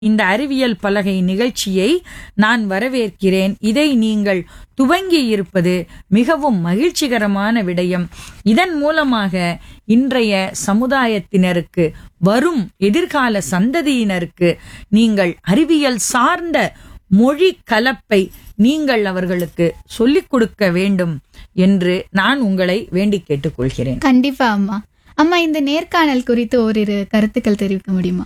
இந்த அறிவியல் பலகை நிகழ்ச்சியை நான் வரவேற்கிறேன் இதை நீங்கள் துவங்கி இருப்பது மிகவும் மகிழ்ச்சிகரமான விடயம் இதன் மூலமாக இன்றைய சமுதாயத்தினருக்கு வரும் எதிர்கால சந்ததியினருக்கு நீங்கள் அறிவியல் சார்ந்த மொழி கலப்பை நீங்கள் அவர்களுக்கு சொல்லிக் கொடுக்க வேண்டும் என்று நான் உங்களை வேண்டிக் கேட்டுக்கொள்கிறேன் கண்டிப்பா அம்மா அம்மா இந்த நேர்காணல் குறித்து ஓரிரு கருத்துக்கள் தெரிவிக்க முடியுமா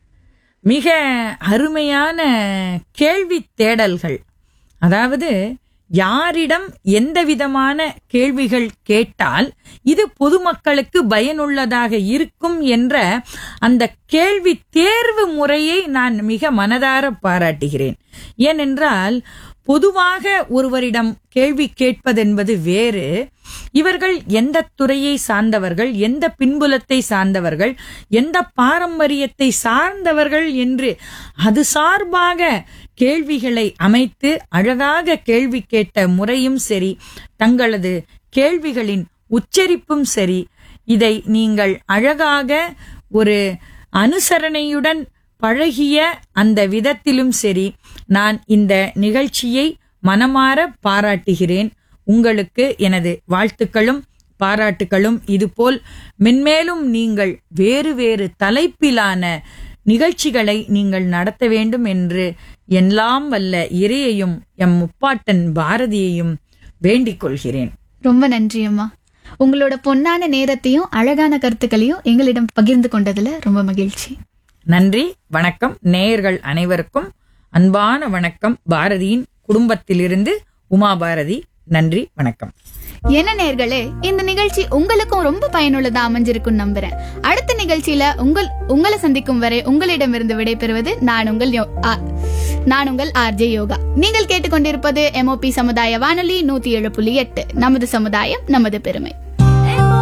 மிக அருமையான கேள்வி தேடல்கள் அதாவது யாரிடம் எந்த விதமான கேள்விகள் கேட்டால் இது பொதுமக்களுக்கு பயனுள்ளதாக இருக்கும் என்ற அந்த கேள்வி தேர்வு முறையை நான் மிக மனதார பாராட்டுகிறேன் ஏனென்றால் பொதுவாக ஒருவரிடம் கேள்வி கேட்பதென்பது வேறு இவர்கள் எந்த துறையை சார்ந்தவர்கள் எந்த பின்புலத்தை சார்ந்தவர்கள் எந்த பாரம்பரியத்தை சார்ந்தவர்கள் என்று அது சார்பாக கேள்விகளை அமைத்து அழகாக கேள்வி கேட்ட முறையும் சரி தங்களது கேள்விகளின் உச்சரிப்பும் சரி இதை நீங்கள் அழகாக ஒரு அனுசரணையுடன் பழகிய அந்த விதத்திலும் சரி நான் இந்த நிகழ்ச்சியை மனமாற பாராட்டுகிறேன் உங்களுக்கு எனது வாழ்த்துக்களும் பாராட்டுகளும் இதுபோல் மென்மேலும் நீங்கள் வேறு வேறு தலைப்பிலான நிகழ்ச்சிகளை நீங்கள் நடத்த வேண்டும் என்று எல்லாம் வல்ல இறையையும் எம் முப்பாட்டன் பாரதியையும் வேண்டிக் கொள்கிறேன் ரொம்ப நன்றி அம்மா உங்களோட பொன்னான நேரத்தையும் அழகான கருத்துக்களையும் எங்களிடம் பகிர்ந்து கொண்டதுல ரொம்ப மகிழ்ச்சி நன்றி வணக்கம் நேயர்கள் அனைவருக்கும் அன்பான வணக்கம் பாரதியின் குடும்பத்திலிருந்து உமா பாரதி நன்றி வணக்கம் என்ன நேர்களே இந்த நிகழ்ச்சி உங்களுக்கும் ரொம்ப பயனுள்ளதா அமைஞ்சிருக்கும் நம்புறேன் அடுத்த நிகழ்ச்சியில உங்கள் உங்களை சந்திக்கும் வரை உங்களிடமிருந்து விடைபெறுவது நான் உங்கள் யோ- ஆ- நான் உங்கள் ஆர்ஜே யோகா நீங்கள் கேட்டுக்கொண்டிருப்பது எம்ஓபி சமுதாய வானொலி நூத்தி ஏழு புள்ளி எட்டு நமது சமுதாயம் நமது பெருமை